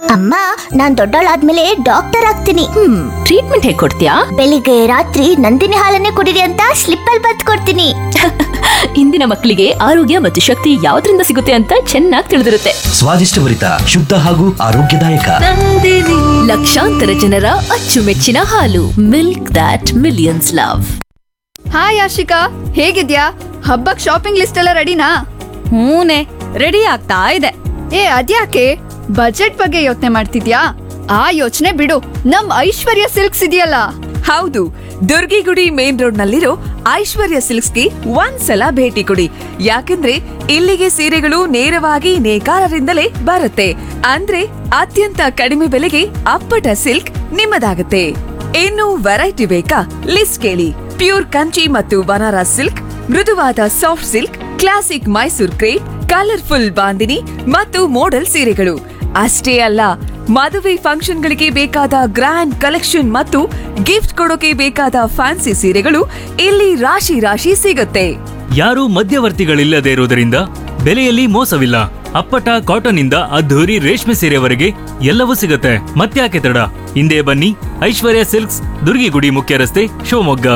ಅಮ್ಮ ನಾನ್ ದೊಡ್ಡವಳಾದ್ಮೇಲೆ ಡಾಕ್ಟರ್ ಆಗ್ತೀನಿ ಹ್ಮ್ ಟ್ರೀಟ್ಮೆಂಟ್ ಹೇಗ್ ಕೊಡ್ತೀಯಾ ಬೆಳಿಗ್ಗೆ ರಾತ್ರಿ ನಂದಿನಿ ಹಾಲನ್ನೇ ಕುಡಿರಿ ಅಂತ ಸ್ಲಿಪ್ ಅಲ್ಲಿ ಬತ್ ಕೊಡ್ತೀನಿ ಇಂದಿನ ಮಕ್ಕಳಿಗೆ ಆರೋಗ್ಯ ಮತ್ತು ಶಕ್ತಿ ಯಾವ್ದ್ರಿಂದ ಸಿಗುತ್ತೆ ಅಂತ ಚೆನ್ನಾಗಿ ತಿಳಿದಿರುತ್ತೆ ಸ್ವಾದಿಷ್ಟಭರಿತ ಶುದ್ಧ ಹಾಗೂ ಆರೋಗ್ಯದಾಯಕ ಲಕ್ಷಾಂತರ ಜನರ ಅಚ್ಚುಮೆಚ್ಚಿನ ಹಾಲು milk that millions love hi Ashika ಹೇಗಿದ್ಯಾ ಹಬ್ಬಕ್ ಶಾಪಿಂಗ್ ಲಿಸ್ಟ್ ಎಲ್ಲ ರೆಡಿನಾ ಹೂನೆ ರೆಡಿ ಆಗ್ತಾ ಇದೆ ಏ ಅದ್ಯಾಕೆ ಬಜೆಟ್ ಬಗ್ಗೆ ಯೋಚನೆ ಮಾಡ್ತಿದ್ಯಾ ಆ ಯೋಚನೆ ಬಿಡು ನಮ್ ಐಶ್ವರ್ಯ ಸಿಲ್ಕ್ಸ್ ಇದೆಯಲ್ಲ ಹೌದು ದುರ್ಗಿಗುಡಿ ಮೇನ್ ರೋಡ್ ನಲ್ಲಿರೋ ಐಶ್ವರ್ಯ ಸಿಲ್ಕ್ಸ್ಗೆ ಒಂದ್ಸಲ ಭೇಟಿ ಕೊಡಿ ಯಾಕಂದ್ರೆ ಇಲ್ಲಿಗೆ ಸೀರೆಗಳು ನೇರವಾಗಿ ನೇಕಾರರಿಂದಲೇ ಬರುತ್ತೆ ಅಂದ್ರೆ ಅತ್ಯಂತ ಕಡಿಮೆ ಬೆಲೆಗೆ ಅಪ್ಪಟ ಸಿಲ್ಕ್ ನಿಮ್ಮದಾಗುತ್ತೆ ಇನ್ನು ವೆರೈಟಿ ಬೇಕಾ ಲಿಸ್ಟ್ ಕೇಳಿ ಪ್ಯೂರ್ ಕಂಚಿ ಮತ್ತು ಬನಾರಸ್ ಸಿಲ್ಕ್ ಮೃದುವಾದ soft silk classic Mysore crepe colourful bandhani ಮತ್ತು ಮೋಡಲ್ ಸೀರೆಗಳು ಅಷ್ಟೇ ಅಲ್ಲ ಮದುವೆ ಫಂಕ್ಷನ್ಗಳಿಗೆ ಬೇಕಾದ ಗ್ರ್ಯಾಂಡ್ ಕಲೆಕ್ಷನ್ ಮತ್ತು ಗಿಫ್ಟ್ ಕೊಡೋಕೆ ಬೇಕಾದ ಫ್ಯಾನ್ಸಿ ಸೀರೆಗಳು ಇಲ್ಲಿ ರಾಶಿ ರಾಶಿ ಸಿಗುತ್ತೆ ಯಾರೂ ಮಧ್ಯವರ್ತಿಗಳಿಲ್ಲದೆ ಇರುವುದರಿಂದ ಬೆಲೆಯಲ್ಲಿ ಮೋಸವಿಲ್ಲ ಅಪ್ಪಟ ಕಾಟನ್ ಇಂದ ಅದ್ಧೂರಿ ರೇಷ್ಮೆ ಸೀರೆವರೆಗೆ ಎಲ್ಲವೂ ಸಿಗುತ್ತೆ ಮತ್ತ್ಯಾಕೆ ತಡ ಹಿಂದೆ ಬನ್ನಿ ಐಶ್ವರ್ಯ ಸಿಲ್ಕ್ಸ್ ದುರ್ಗಿಗುಡಿ ಮುಖ್ಯ ರಸ್ತೆ ಶಿವಮೊಗ್ಗ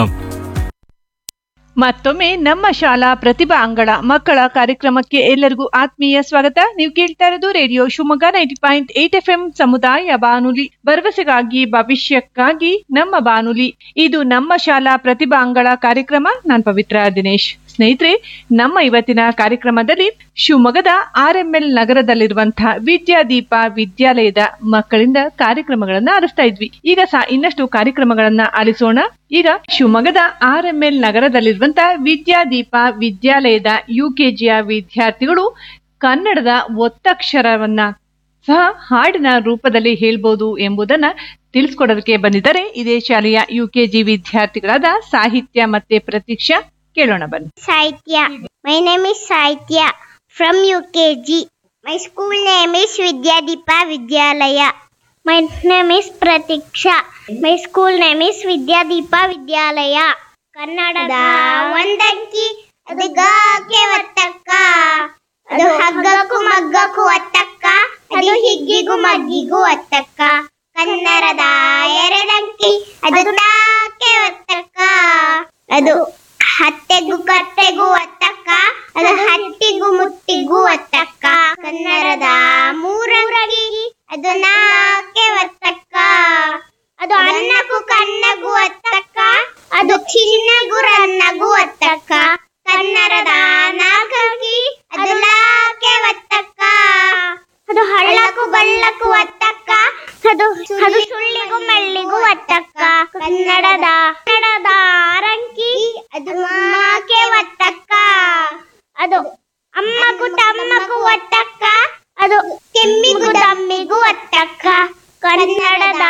ಮತ್ತೊಮ್ಮೆ ನಮ್ಮ ಶಾಲಾ ಪ್ರತಿಭಾ ಅಂಗಳ ಮಕ್ಕಳ ಕಾರ್ಯಕ್ರಮಕ್ಕೆ ಎಲ್ಲರಿಗೂ ಆತ್ಮೀಯ ಸ್ವಾಗತ ನೀವು ಕೇಳ್ತಾ ಇರೋದು radio Shivamogga ninety point eight F M ಸಮುದಾಯ ಬಾನುಲಿ ಭರವಸೆಗಾಗಿ ಭವಿಷ್ಯಕ್ಕಾಗಿ ನಮ್ಮ ಬಾನುಲಿ ಇದು ನಮ್ಮ ಶಾಲಾ ಪ್ರತಿಭಾ ಅಂಗಳ ಕಾರ್ಯಕ್ರಮ ನಾನ್ ಪವಿತ್ರ ದಿನೇಶ್ ಸ್ನೇಹಿತರೆ ನಮ್ಮ ಇವತ್ತಿನ ಕಾರ್ಯಕ್ರಮದಲ್ಲಿ ಶಿವಮೊಗ್ಗದ ಆರ್ ಎಂ ಎಲ್ ನಗರದಲ್ಲಿರುವಂತಹ ವಿದ್ಯಾದೀಪ ವಿದ್ಯಾಲಯದ ಮಕ್ಕಳಿಂದ ಕಾರ್ಯಕ್ರಮಗಳನ್ನ ಆಲಿಸ್ತಾ ಇದ್ವಿ ಈಗ ಸಹ ಇನ್ನಷ್ಟು ಕಾರ್ಯಕ್ರಮಗಳನ್ನ ಆಲಿಸೋಣ ಈಗ ಶಿವಮೊಗ್ಗದ ಆರ್ ಎಂ ಎಲ್ ನಗರದಲ್ಲಿರುವಂತಹ ವಿದ್ಯಾದೀಪ ವಿದ್ಯಾಲಯದ ಯುಕೆಜಿಯ ವಿದ್ಯಾರ್ಥಿಗಳು ಕನ್ನಡದ ಒತ್ತಕ್ಷರವನ್ನ ಸಹ ಹಾಡಿನ ರೂಪದಲ್ಲಿ ಹೇಳ್ಬೋದು ಎಂಬುದನ್ನ ತಿಳಿಸ್ಕೊಡೋದಕ್ಕೆ ಬಂದಿದ್ದಾರೆ ಇದೇ ಶಾಲೆಯ ಯುಕೆಜಿ ವಿದ್ಯಾರ್ಥಿಗಳಾದ ಸಾಹಿತ್ಯ ಮತ್ತೆ ಪ್ರತೀಕ್ಷಾ ಕೇಳೋಣ ಬನ್ನಿ Saitya. My name is Saitya from UKG. My school name is Vidyadeepa Vidyalaya. My name is Pratiksha. My school name is Vidyadeepa Vidyalaya. ಕನ್ನಡದ ಒಂದಂಕಿ ಅದು ಗಾಕ್ಕೆ ಒತ್ತಕ್ಕ ಅದು ಹಗ್ಗಕ್ಕೂ ಮಗ್ಗಕ್ಕೂ ಒತ್ತಕ್ಕ ಅದು ಹಿಗ್ಗಿಗೂ ಮಗ್ಗಿಗೂ ಒತ್ತಕ್ಕ ಕನ್ನಡದ ಎರಡಂಕಿ ಅದು ಟಾಕ್ಕೆ ಒತ್ತಕ್ಕ ಅದು ಹತ್ತೆಗೂ ಕತ್ತೆಗೂ ಒತ್ತಕ್ಕ ಅದು ಹಟ್ಟಿಗೂ ಮುಟ್ಟಿಗೂ ಒತ್ತಕ್ಕ ಕನ್ನಡದ ಮೂರಂಗಿ ಅದು ನಾಕೆ ಒತ್ತಕ್ಕ ಅದು ಅನ್ನಕ್ಕೂ ಕಣ್ಣಗೂ ಒತ್ತಕ್ಕ ಅದು ಚಿನ್ನಗೂ ರನ್ನಗೂ ಒತ್ತಕ್ಕ ಕನ್ನಡದ ನಾಲ್ಕಂಗಿ ಅದು ಲಾಕೆ ಒತ್ತಕ್ಕ ಅದು ಹಳ್ಳಕ್ಕೂ ಬಳ್ಳಕ್ಕೂ ಒತ್ತಕ್ಕ ಅದು ಅದು ಸುಳ್ಳಿಗೂ ಮಳ್ಳಿಗೂ ಒತ್ತಕ್ಕ ಕನ್ನಡದ ಕನ್ನಡದ ಆರಂಕಿ ಅದು ಮಾಕೆ ಒತ್ತಕ್ಕ ಅದು ಅಮ್ಮಗೂ ತಮ್ಮಗೂ ಒತ್ತಕ್ಕ ಅದು ಕೆಮ್ಮಿಗೂ ತಮ್ಮಿಗೂ ಒತ್ತಕ್ಕ ಕನ್ನಡದ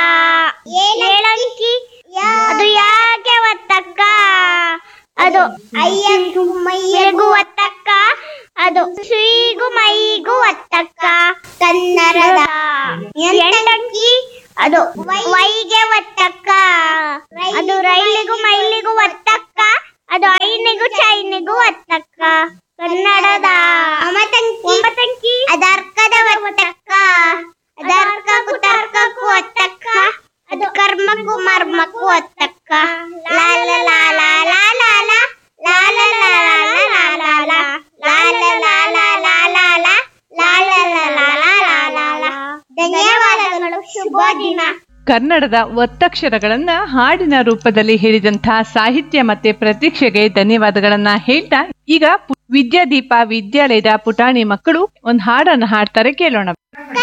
ಏಳಂಕಿ ಅದು ಯಾಕೆ ಒತ್ತಕ್ಕ ಅದು ಅಯ್ಯಗೂ ಮೈಯಗೂ ಒತ್ತಕ್ಕ ಅದು ಶ್ರೀಗೂ ಮೈಗೂ ಒತ್ತಕ್ಕ ಕನ್ನಡದ ಎಂಟಂಕಿ ಅದು ವೈಗೆ ಒತ್ತಕ್ಕ ಅದು ರೈಲಿಗೂ ಮೈಲಿಗೂ ಒತ್ತಕ್ಕ ಅದು ಐನಿಗೂ ಚೈನಿಗೂ ಒತ್ತಕ್ಕ ಕನ್ನಡದ ಒಂಬತ್ತಂಕಿ ಒಂಬತ್ತಂಕಿ ಅದು ಅರ್ಕದ ಒತ್ತಕ್ಕ ಅದು ಅರ್ಕಕ್ಕೂ ತರ್ಕಕ್ಕೂ ಒತ್ತಕ್ಕ ಅದು ಕರ್ಮಕ್ಕೂ ಮರ್ಮಕ್ಕೂ ಒತ್ತಕ್ಕ ಲಾಲ ಲಾಲ ಲಾಲ ಲಾಲ ಲಾಲ ಲಾಲ ಲಾಲ ಲಾಲ ಲಾಲ ಲಾಲ ಲಾಲ ಲಾಲ ಲಾಲ ಧನ್ಯವಾದಗಳು ಶುಭ ದಿನ ಕನ್ನಡದ ಒತ್ತಕ್ಷರಗಳನ್ನ ಹಾಡಿನ ರೂಪದಲ್ಲಿ ಹೇಳಿದಂತಹ ಸಾಹಿತ್ಯ ಮತ್ತೆ ಪ್ರತೀಕ್ಷೆಗೆ ಧನ್ಯವಾದಗಳನ್ನ ಹೇಳ್ತಾ ಈಗ ಪು- ವಿದ್ಯಾದೀಪ ವಿದ್ಯಾಲಯದ ಪುಟಾಣಿ ಮಕ್ಕಳು ಒಂದ್ ಹಾಡನ್ನ ಹಾಡ್ತಾರೆ ಕೇಳೋಣ